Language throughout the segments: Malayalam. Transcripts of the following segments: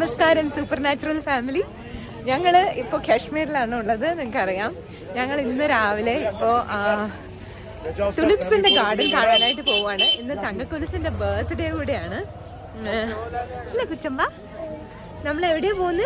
നമസ്കാരം സൂപ്പർ നാച്ചുറൽ ഫാമിലി ഞങ്ങള് ഇപ്പൊ കാശ്മീരിലാണ് ഉള്ളത് നിങ്ങൾക്കറിയാം ഞങ്ങൾ ഇന്ന് രാവിലെ ഇപ്പോ ആ, തുലിപ്സിന്റെ ഗാർഡൻ കാണാനായിട്ട് പോവാണ് ഇന്ന് തങ്കക്കുലിസിന്റെ ബർത്ത്ഡേ കൂടെയാണ് ഉം, അല്ലേ കുച്ചമ്പ നമ്മൾ എവിടെയാ പോകുന്നത്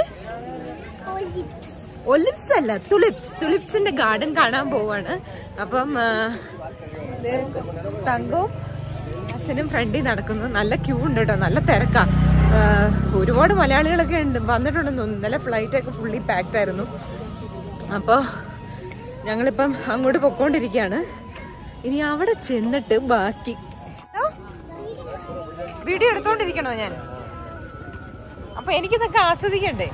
ഒലിപ്സ് അല്ല തുലിപ്സ് തുലിപ്സിന്റെ ഗാർഡൻ കാണാൻ പോവാണ് അപ്പം ആ, ദേ തങ്കവും അച്ഛനും ഫ്രണ്ടിൽ നടക്കുന്നു നല്ല ക്യൂ ഉണ്ട് കേട്ടോ നല്ല തിരക്കാ ആ, ഒരുപാട് മലയാളികളൊക്കെ ഉണ്ട് വന്നിട്ടുണ്ടെന്ന് തോന്നുന്നു ഇന്നലെ ഫ്ലൈറ്റ് ഒക്കെ ഫുള്ളി പാക്ഡ് ആയിരുന്നു അപ്പോൾ ഞങ്ങളിപ്പം അങ്ങോട്ട് പൊക്കോണ്ടിരിക്കുകയാണ് ഇനി അവിടെ ചെന്നിട്ട് ബാക്കി വീഡിയോ എടുത്തോണ്ടിരിക്കണോ ഞാൻ അപ്പൊ എനിക്കിതൊക്കെ ആസ്വദിക്കണ്ടേ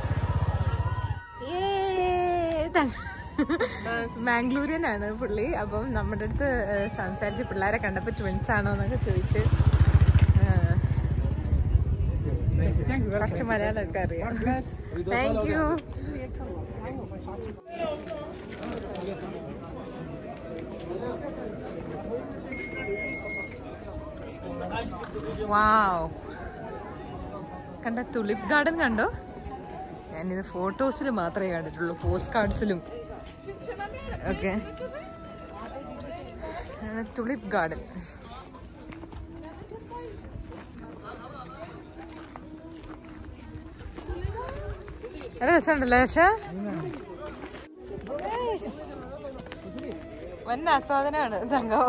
മാംഗ്ലൂരിയനാണ് പുള്ളി അപ്പം നമ്മുടെ അടുത്ത് ഏഹ്, സംസാരിച്ച് പിള്ളേരെ കണ്ടപ്പോ ട്വിൻസ് ആണോ എന്നൊക്കെ ചോദിച്ച് ഏഹ്, കുറച്ച് മലയാളമൊക്കെ അറിയാം താങ്ക് യു വാവ് കണ്ട തുലിപ് ഗാർഡൻ കണ്ടോ ഞാനിത് ഫോട്ടോസിൽ മാത്രമേ കണ്ടിട്ടുള്ളൂ പോസ്റ്റ് കാർഡ്സിലും ഓക്കെ തുളിപ് ഗാർഡൻ നല്ല രസമുണ്ടല്ലോ ആശ വൻ ആസ്വാദനമാണ് തങ്കോ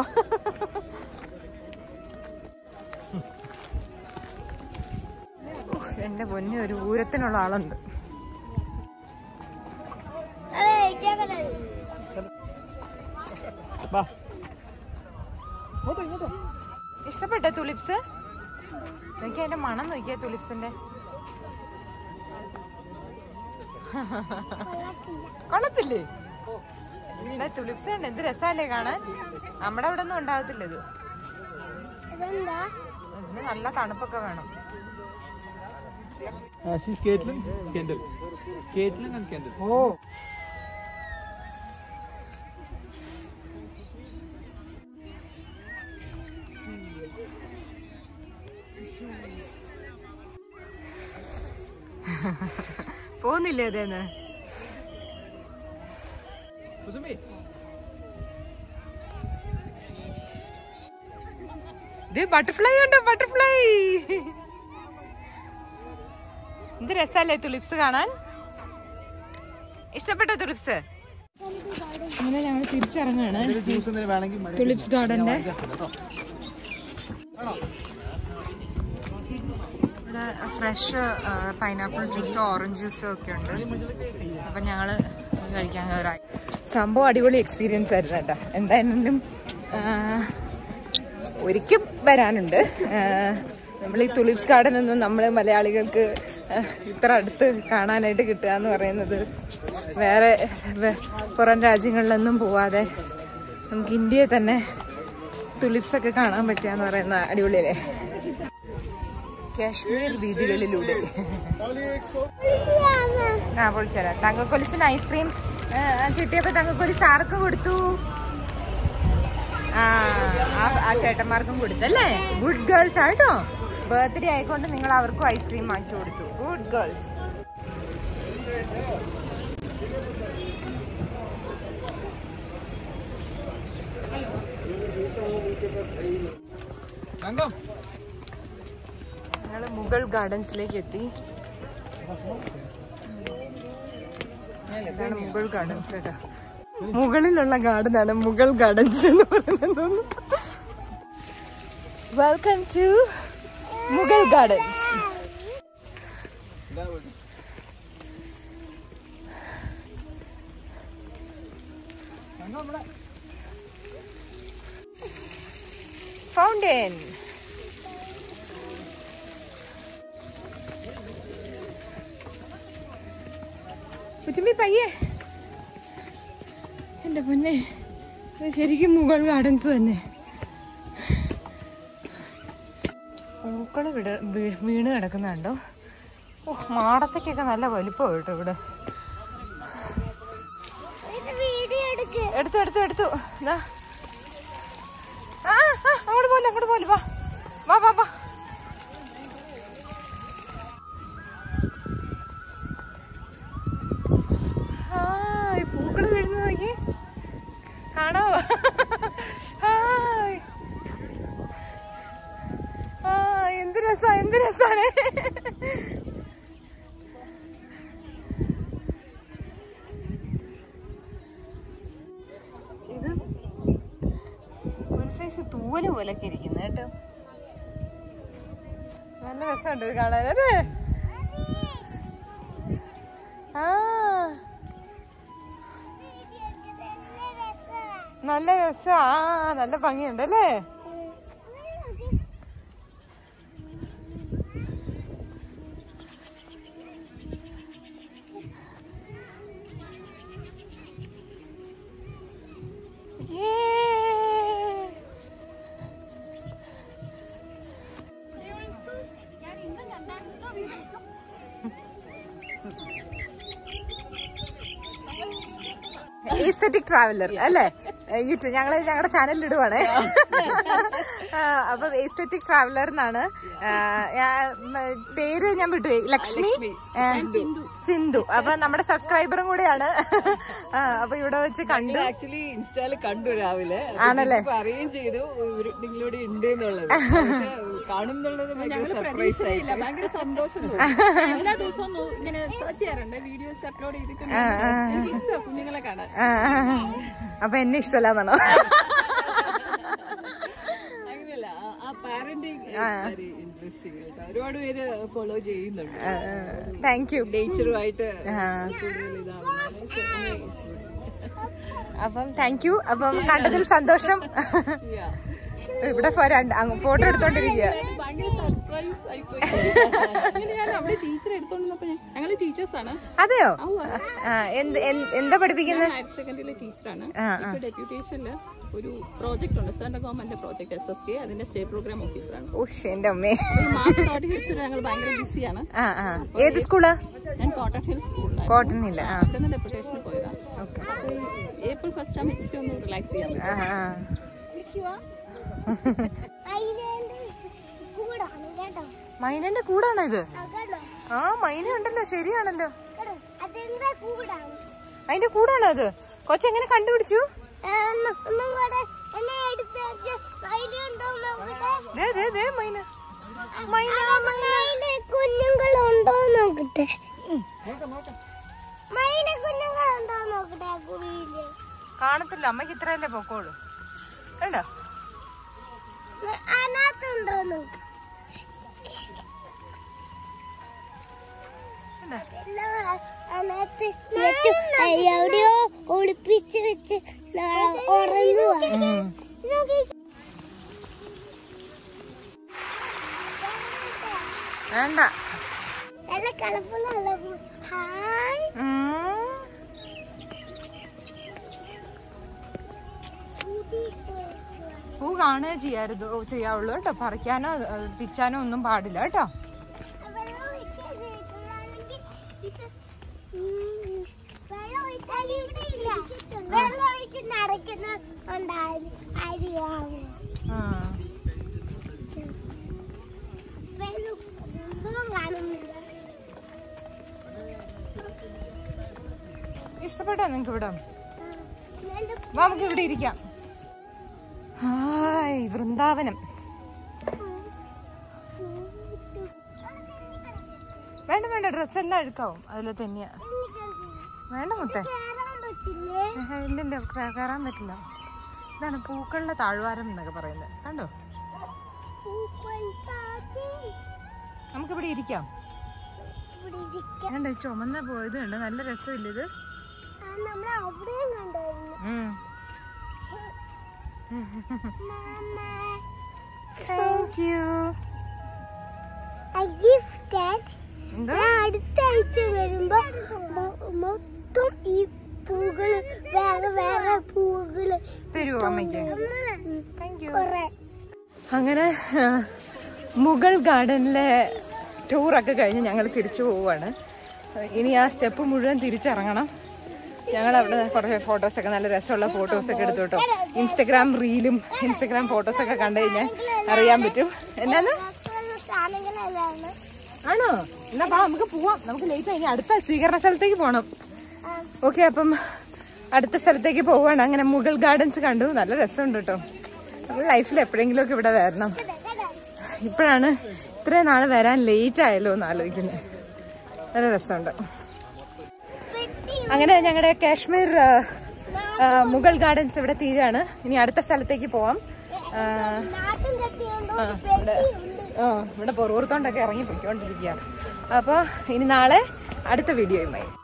എന്റെ പൊന്നെ ഒരു ഊരത്തിനുള്ള ആളുണ്ട് ഇഷ്ടപ്പെട്ട തുലിപ്സ് നോക്കി അതിന്റെ മണം നോക്കിയ തുലിപ്സിന്റെ കൊള്ളത്തില്ലേ ഇവിടെ തുലിപ്സ് ഉണ്ട് എന്ത് രസമല്ലേ കാണാൻ നമ്മുടെ അവിടെ ഒന്നും ഉണ്ടാകത്തില്ല ഇത് ഇതിന് നല്ല തണുപ്പൊക്കെ വേണം Uh, she's Caitlin. Kendall. Caitlin and Kendall. Oh. പോകുന്നില്ലേ അതേന്ന് Kusumi. ഇത് ബട്ടർഫ്ലൈ ഉണ്ടോ ബട്ടർഫ്ലൈ എന്ത് രസല്ലേ തുലിപ്സ് കാണാൻ ഇഷ്ടപ്പെട്ട തുലിപ്സ് അങ്ങനെ ഞങ്ങൾ തിരിച്ചിറങ്ങാണ് ജ്യൂസ് എന്തെങ്കിലും വേണമെങ്കിൽ തുലിപ്സ് ഗാർഡന്റെ ഇവിടെ fresh pineapple juice orange juice ഒക്കെ ഉണ്ട് അപ്പൊ ഞങ്ങള് അത് കഴിക്കാൻ കയറായി സംഭവം അടിപൊളി എക്സ്പീരിയൻസ് ആയിരുന്നു കേട്ടോ എന്തായാലും ആ, ഒരിക്കൽ വരാനുണ്ട് നമ്മൾ ഈ തുലിപ്സ് ഗാർഡൻ ഒന്നും നമ്മൾ മലയാളികൾക്ക് ആ, ഇത്ര അടുത്ത് കാണാനായിട്ട് കിട്ടുക എന്ന് പറയുന്നത് വേറെ വേ- പുറം രാജ്യങ്ങളിലൊന്നും പോവാതെ നമുക്ക് ഇന്ത്യയിൽ തന്നെ തുലിപ്സ് ഒക്കെ കാണാൻ പറ്റുക എന്ന് പറയുന്ന അടിപൊളിയല്ലേ കാശ്മീർ വീതികളിലൂടെ ആ പൊളിച്ചരാ തങ്കക്കൊലിസിന് ഐസ്ക്രീം കിട്ടിയപ്പോ തങ്കക്കൊലിസ് ആർക്ക് കൊടുത്തു ആ ആ- ആ ചേട്ടന്മാർക്കും കൊടുത്തല്ലേ ഗുഡ് ഗേൾസ് ആട്ടോ ബർത്ത്ഡേ ആയിക്കൊണ്ട് നിങ്ങൾ അവർക്കും ഐസ്ക്രീം വാങ്ങിച്ചു കൊടുത്തു ഗുഡ് ഗേൾസ് Tangam. ഞങ്ങൾ മുഗൾ ഗാർഡൻസിലേക്ക് എത്തി ഇതാണ് മുഗൾ ഗാർഡൻസ് കേട്ടോ മുകളിലുള്ള ഗാർഡൻ ആണ് മുഗൾ ഗാർഡൻസ് എന്ന് പറയുന്നത് welcome to Mughal gardens fountain ഉച്ചമ്പി പയ്യേ എന്റെ പൊന്നെ ഇത് ശരിക്കും മുഗൾ ഗാർഡൻസ് തന്നെ പൂക്കള് വിട വീ- വീണ് കിടക്കുന്നുണ്ടോ ഓ മാടത്തേക്കൊക്കെ നല്ല വലിപ്പം കേട്ടോ ഇവിടെ എടുത്തു എടുത്തു എടുത്തു ദാ. ആ ആ, അങ്ങോട്ട് പോലെ അങ്ങോട്ട് പോലെ വാ വാ വാ വാ തൂവല് പോലൊക്കെ ഇരിക്കുന്നു കേട്ടോ നല്ല രസമുണ്ട് ഇത് കാണാൻ അല്ലേ ആ നല്ല രസം ആ നല്ല ഭംഗിയുണ്ട് അല്ലേ Yay! ഈസ്തറ്റിക് ട്രാവലർ അല്ലേ യൂട്യൂബ് ഞങ്ങള് ഞങ്ങളുടെ ചാനലിൽ ഇടുവാണേ ആ, അപ്പൊ എസ്തറ്റിക് ട്രാവലർ എന്നാണ് ആ, ഞാൻ- ഉം, പേര് ഞാൻ വിട്ടു ലക്ഷ്മി ആ, സിന്ധു അപ്പൊ നമ്മുടെ സബ്സ്ക്രൈബറും കൂടെയാണ് ആ, അപ്പൊ ഇവിടെ വെച്ച് കണ്ടു ആക്ച്വലി ഇൻസ്റ്റാല് കണ്ടു രാവിലെ ആണല്ലേ? അറിയുകയും ചെയ്തു ഇവര് നിങ്ങളോട് ഉണ്ട് എന്നുള്ളത് പക്ഷെ കാണും എന്നുള്ളത് ഭയങ്കര സർപ്രൈസ് ആയി ഭയങ്കര സന്തോഷം തോന്നി എല്ലാ ദിവസവും നോ- ഇങ്ങനെ സെർച്ച് ചെയ്യാറുണ്ട് വീഡിയോസ് അപ്ലോഡ് ചെയ്തിട്ടുണ്ട് എനിക്ക് ഇഷ്ടമാണ് കുഞ്ഞുങ്ങളെ കാണാൻ ആ, ആ, അപ്പൊ എന്നെ ഇഷ്ടമല്ലാന്നാണോ അങ്ങനെയല്ല ആ- ആ പാരന്റിങ് വെരി ഇൻട്രസ്റ്റിംഗ് കേട്ടോ ഒരുപാട് പേര് ഫോളോ ചെയ്യുന്നുണ്ട് താങ്ക് യു നേച്ചറുമായിട്ട് കൂടുതൽ ഇതാവുന്നതാണ് അപ്പം താങ്ക് യു അപ്പം കണ്ടതിൽ സന്തോഷം Yeah. ഇവിടെ ഫോട്ടോ എടുത്തോണ്ടിരിക്കുക ഭയങ്കര സർപ്രൈസ് ആയിപ്പോയി അങ്ങനെ ഞാൻ അവിടെ ടീച്ചർ എടുത്തോണ്ടിരുന്നപ്പോ ഞാൻ- ഞങ്ങള് ടീച്ചേഴ്സ് ആണ് അതെയോ ആ, എന്ത് എന്ത്- എന്താ പഠിപ്പിക്കുന്നത് ഹയർ സെക്കൻഡറിയിലെ ടീച്ചറാണ് ആ, ഇപ്പൊ ഡെപ്യൂട്ടേഷനില് ഒരു പ്രോജക്റ്റ് ഉണ്ട് central government project S S K അതിന്റെ സ്റ്റേറ്റ് പ്രോഗ്രാം ഓഫീസറാണ് ഉഷ് എന്റെ അമ്മേ ഈ മാർച്ച് തേർട്ടി ഹിൽസിൽ ഞങ്ങൾ ഭയങ്കര ബിസിയാണ് ആ ആ ഏത് സ്കൂളാ ഞാൻ കോട്ടൺ ഹിൽസ് സ്കൂളിലാണ് കോട്ടൺ ഇല്ല ആ അവിടെ നിന്ന് ഡെപ്യൂട്ടേഷന് പോയതാണ് അപ്പൊ ഈ ഏപ്രിൽ ഫസ്റ്റ് ആകുമ്പോൾ ഇച്ചിരി ഒന്ന് റിലാക്സ് ചെയ്യാൻ പറ്റും ആ, ആ. കൂടാണ് കേട്ടോ മൈനന്റെ കൂടാണോ ഇത് കേട്ടോ ആ മൈന ഉണ്ടല്ലോ ശരിയാണല്ലോ കേട്ടോ അതെന്താ കൂടാണ് അതിന്റെ കൂടാണോ അത് കൊച്ചെങ്ങനെ കണ്ടുപിടിച്ചു ഒന്നും കൂടെ എന്നെ എടുത്ത് വെച്ച് വൈദ്യുണ്ടോ നോക്കട്ടെ ദേ ദേ ദേ മൈന മയിലെ കുഞ്ഞുങ്ങളുണ്ടോ നോക്കട്ടെ മയിലെ കുഞ്ഞുങ്ങളുണ്ടോ നോക്കട്ടെ ആ കുഴിയില് കാണത്തില്ല അമ്മക്ക് ഇത്രയല്ലേ പൊക്കോളൂ കണ്ടോ അതിനകത്തുണ്ടോ നോക്ക് കണ്ടോ? എല്ലാം അതിനകത്ത് വെച്ച് എവിടെയോ ഒളിപ്പിച്ച് വെച്ച് ഉറങ്ങുവാ നോക്കി വേണ്ട നല്ല കളർഫുള്ള ഹായ് ഉം. പൂ കാണുക ചെയ്യാറുത് ചെയ്യാവുള്ളൂ കേട്ടോ പറിക്കാനോ ഏ, പിച്ചാനോ ഒന്നും പാടില്ല കേട്ടോ വെള്ളം ഒഴിച്ച് ചെയ്തിട്ടുള്ളതാണെങ്കിൽ ഇത് ഉം, വെള്ളം ഒഴിച്ചാൽ ഇവിടെ ഇല്ല വെള്ളം ഒഴിച്ച് നടക്കുന്ന ഉണ്ടായാലും അരി വാങ്ങും ആ. വെള്ളം ഒന്നും കാണുന്നില്ല ഇഷ്ടപ്പെട്ടോ നിങ്ങക്ക് ഇവിടെ രണ്ട് വാ, നമുക്ക് ഇവിടെ ഇരിക്കാം ഹായ് വൃന്ദാവനം വേണ്ട വേണ്ട ഡ്രസ്സെല്ലാം അഴുക്കാവും അതിൽ തന്നെയാ വേണ്ട മുത്തേ കേറാൻ പറ്റില്ലേ ഏഹ്, ഇല്ലില്ല കേ- കയറാൻ പറ്റില്ല ഇതാണ് പൂക്കളുടെ താഴ്വാരം എന്നൊക്കെ പറയുന്നത് കണ്ടോ പൂക്കൾ താത്തി നമുക്കിവിടെ ഇരിക്കാം ഇവിടെ ഇരിക്കാം കണ്ടോ ഈ ചുമന്ന പോ- ഇത് കണ്ടോ നല്ല രസമില്ല ഇത് ആ, നമ്മൾ അവിടെയും കണ്ടായിരുന്നു ഉം. മാമ Thank you. ഐ ഗിഫ്റ്റഡ് എന്തോ ഞാൻ അടുത്ത ആഴ്ച വരുമ്പോ മൊ- മൊത്തം ഈ പൂകള് വേറെ വേറെ പൂകള് തരുമോ അമ്മയ്ക്ക് ഉം. താങ്ക് യു കൊറേ അങ്ങനെ ആ, മുഗൾ ഗാർഡനിലെ ടൂറൊക്കെ കഴിഞ്ഞ് ഞങ്ങൾ തിരിച്ചു പോവുകയാണ് ഇനി ആ സ്റ്റെപ്പ് മുഴുവൻ തിരിച്ചിറങ്ങണം ഞങ്ങൾ അവിടെ കുറേ ഫോട്ടോസൊക്കെ നല്ല രസമുള്ള ഫോട്ടോസൊക്കെ എടുത്തു കേട്ടോ ഇൻസ്റ്റഗ്രാം റീലും ഇൻസ്റ്റഗ്രാം ഫോട്ടോസൊക്കെ കണ്ടു കഴിഞ്ഞാൽ അറിയാൻ പറ്റും എന്നാന്ന് മാത്രമുള്ള സാധനങ്ങളല്ലാണ് ആണോ എന്നാ വാ നമുക്ക് പോവാം നമുക്ക് ലേറ്റ് ആയി ഇനി അടുത്ത സ്വീകരണ സ്ഥലത്തേക്ക് പോകണം ഓക്കെ അപ്പം അടുത്ത സ്ഥലത്തേക്ക് പോവാണ് അങ്ങനെ മുഗൾ ഗാർഡൻസ് കണ്ടു നല്ല രസമുണ്ട് കേട്ടോ നമ്മൾ ലൈഫിൽ എപ്പോഴെങ്കിലും ഒക്കെ ഇവിടെ വരണം ഇപ്പോഴാണ് ഇത്രയും നാള് വരാൻ ലേറ്റ് ആയല്ലോ എന്ന് ആലോചിക്കുന്നത് നല്ല രസമുണ്ട് പെട്ടി അങ്ങനെ ഞങ്ങളുടെ കാശ്മീർ ആ, ആ, മുഗൾ ഗാർഡൻസ് ഇവിടെ തീരാണ് ഇനി അടുത്ത സ്ഥലത്തേക്ക് പോവാം ആ, നാട്ടും കെട്ടിയുണ്ടോ ആ, ഇവിടെ ആ ഇവിടെ പൊറൂർത്തോണ്ടൊക്കെ ഇറങ്ങി പൊയ്ക്കൊണ്ടിരിക്കുക അപ്പോൾ ഇനി നാളെ അടുത്ത വീഡിയോയുമായി